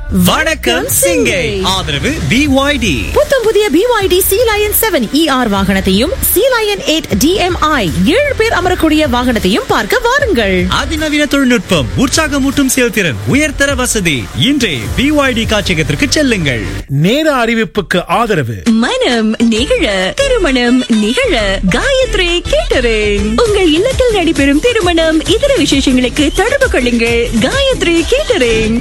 வணக்கம் சிங்கை ஆதரவு பிஒய்டி புத்தம் புதிய BYD Sea Lion 7 ER வாகனத்தையும் Sea Lion 8 DMI ஏழு பேர் அமரக்கூடிய வாகனத்தையும் பார்க்க வாருங்கள் அதிநவீன தொழில்நுட்பம் உற்சாகமூட்டும் செயல்திறன் உயர்தர வசதி இன்றே பிஒய்டி காட்சியகத்திற்கு செல்லுங்கள் நேர அறிவிப்புக்கு ஆதரவு மனம் நிகழ திருமணம் நிகழ காயத்ரி கேட்டரிங் உங்கள் இல்லத்தில் நடைபெறும் திருமணம் இதர விசேஷங்களுக்கு தொடர்பு கொள்ளுங்கள் காயத்ரி கேட்டரிங்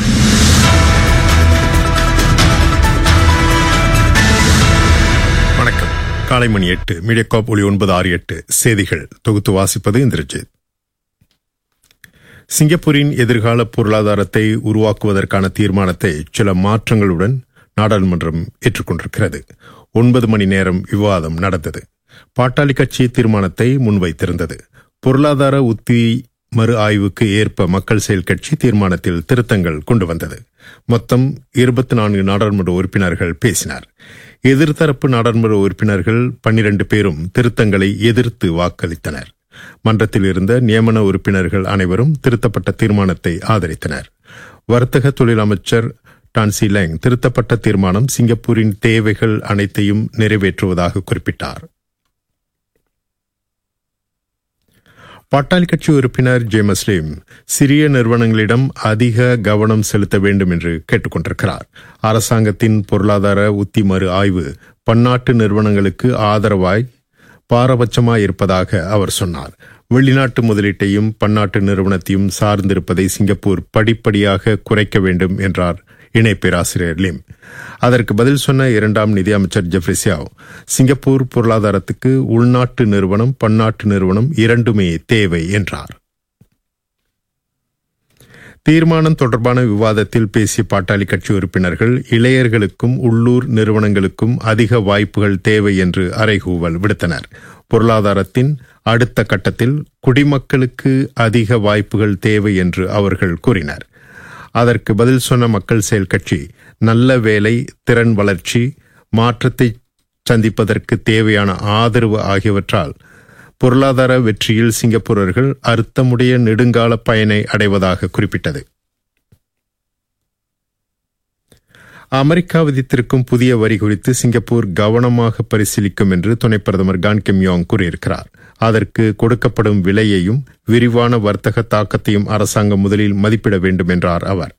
வணக்கம் காலை மணி எட்டு மீடியாகாப் ஒளி ஒன்பது ஆறு எட்டு செய்திகள் தொகுத்து வாசிப்பது இந்திரஜித் சிங்கப்பூரின் எதிர்கால பொருளாதாரத்தை உருவாக்குவதற்கான தீர்மானத்தை சில மாற்றங்களுடன் நாடாளுமன்றம் ஏற்றுக்கொண்டிருக்கிறது ஒன்பது மணி நேரம் விவாதம் நடந்தது பாட்டாளி கட்சி தீர்மானத்தை முன்வைத்திருந்தது பொருளாதார உத்தி மறு ஆய்வுக்கு ஏற்ப மக்கள் செயல் கட்சி தீர்மானத்தில் திருத்தங்கள் கொண்டு வந்தது மொத்தம் இருபத்தி நான்கு நாடாளுமன்ற உறுப்பினர்கள் பேசினார் எதிர்த்தரப்பு நாடாளுமன்ற உறுப்பினர்கள் பன்னிரண்டு பேரும் திருத்தங்களை எதிர்த்து வாக்களித்தனர் மன்றத்தில் இருந்த நியமன உறுப்பினர்கள் அனைவரும் திருத்தப்பட்ட தீர்மானத்தை ஆதரித்தனர் வர்த்தக தொழில் அமைச்சர் டான்சி லெங் திருத்தப்பட்ட தீர்மானம் சிங்கப்பூரின் தேவைகள் அனைத்தையும் நிறைவேற்றுவதாக குறிப்பிட்டார் பாட்டாளி கட்சி உறுப்பினர் ஜே மஸ்லிம் சிறிய நிறுவனங்களிடம் அதிக கவனம் செலுத்த வேண்டும் என்று கேட்டுக்கொண்டிருக்கிறார் அரசாங்கத்தின் பொருளாதார உத்தி மறு ஆய்வு பன்னாட்டு நிறுவனங்களுக்கு ஆதரவாய் பாரபட்சமாய் இருப்பதாக அவர் சொன்னார் வெளிநாட்டு முதலீட்டையும் பன்னாட்டு நிறுவனத்தையும் சார்ந்திருப்பதை சிங்கப்பூர் படிப்படியாக குறைக்க வேண்டும் என்றார் இணை பேராசிரியர் லிம் அதற்கு பதில் சொன்ன இரண்டாம் நிதி அமைச்சர் ஜெஃப்ரி சியாவ் சிங்கப்பூர் பொருளாதாரத்துக்கு உள்நாட்டு நிறுவனம் பன்னாட்டு நிறுவனம் இரண்டுமே தேவை என்றார் தீர்மானம் தொடர்பான விவாதத்தில் பேசிய பாட்டாளி கட்சி உறுப்பினர்கள் இளையர்களுக்கும் உள்ளூர் நிறுவனங்களுக்கும் அதிக வாய்ப்புகள் தேவை என்று அறைகூவல் விடுத்தனர் பொருளாதாரத்தின் அடுத்த கட்டத்தில் குடிமக்களுக்கு அதிக வாய்ப்புகள் தேவை என்று அவர்கள் கூறினர் அதற்கு பதில் சொன்ன மக்கள் செயல் கட்சி நல்ல வேலை திறன் வளர்ச்சி மாற்றத்தை சந்திப்பதற்கு தேவையான ஆதரவு ஆகியவற்றால் பொருளாதார வெற்றியில் சிங்கப்பூரர்கள் அர்த்தமுடைய நெடுங்கால பயனை அடைவதாக குறிப்பிட்டது அமெரிக்கா விதித்திருக்கும் புதிய வரி குறித்து சிங்கப்பூர் கவனமாக பரிசீலிக்கும் என்று துணை பிரதமர் கான் கிம் யோங் கூறியிருக்கிறார் அதற்கு கொடுக்கப்படும் விலையையும் விரிவான வர்த்தக தாக்கத்தையும் அரசாங்கம் முதலில் மதிப்பிட வேண்டும் என்றார் அவர்